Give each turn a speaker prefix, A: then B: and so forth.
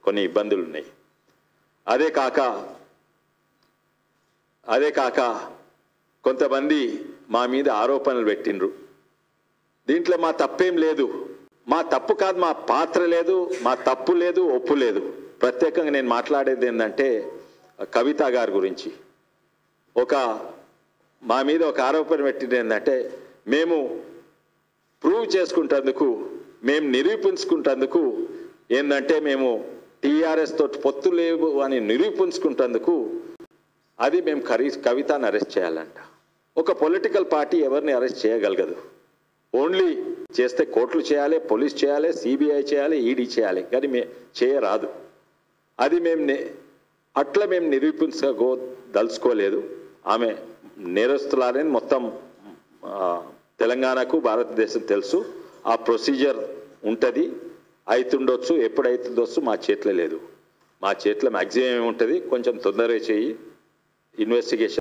A: కొన్ని ఇబ్బందులు ఉన్నాయి అదే కాక అదే కాక కొంతమంది మా మీద ఆరోపణలు పెట్టిండ్రు దీంట్లో మా తప్పేం లేదు మా తప్పు కాదు మా పాత్ర లేదు మా తప్పు లేదు ఒప్పు లేదు ప్రత్యేకంగా నేను మాట్లాడేది ఏంటంటే కవిత గారి గురించి ఒక మా మీద ఒక ఆరోపణ పెట్టింది ఏంటంటే మేము ప్రూవ్ చేసుకుంటందుకు మేము నిరూపించుకుంటందుకు ఏంటంటే మేము టీఆర్ఎస్ తోటి పొత్తు లేవు అని నిరూపించుకుంటందుకు అది మేము కరీ కవితను అరెస్ట్ చేయాలంట ఒక పొలిటికల్ పార్టీ ఎవరిని అరెస్ట్ చేయగలగదు ఓన్లీ చేస్తే కోర్టులు చేయాలి పోలీస్ చేయాలి సిబిఐ చేయాలి ఈడీ చేయాలి కానీ మే చేయరాదు అది మేము నే- అట్లా మేము నిరూపించగో దలుచుకోలేదు ఆమె నేరస్తులారని మొత్తం ఆ, తెలంగాణకు భారతదేశం తెలుసు ఆ ప్రొసీజర్ ఉంటుంది అవుతుండొచ్చు ఎప్పుడు అవుతుండొచ్చు మా చేతిలో లేదు మా చేతిలో మ్యాక్సిమం ఏముంటుంది కొంచెం తొందరగా చేయి ఇన్వెస్టిగేషన్